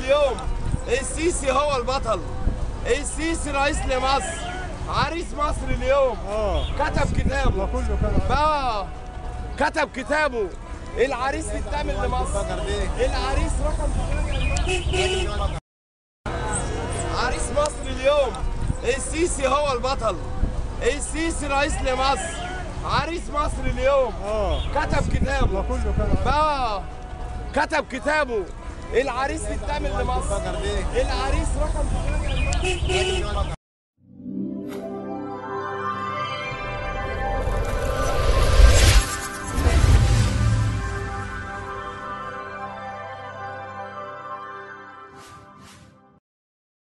اليوم السيسي هو البطل السيسي رئيس لمصر عريس مصر اليوم اه كتب كتابه ما كله كان اه كتب كتابه العريس الثامن لمصر العريس رقم ثمانية لمصر. عريس مصر اليوم السيسي هو البطل السيسي رئيس لمصر عريس مصر اليوم اه كتب كتابه ما كله كان اه كتب كتابه العريس الثامن لمصر العريس رقم ثمانية لمصر.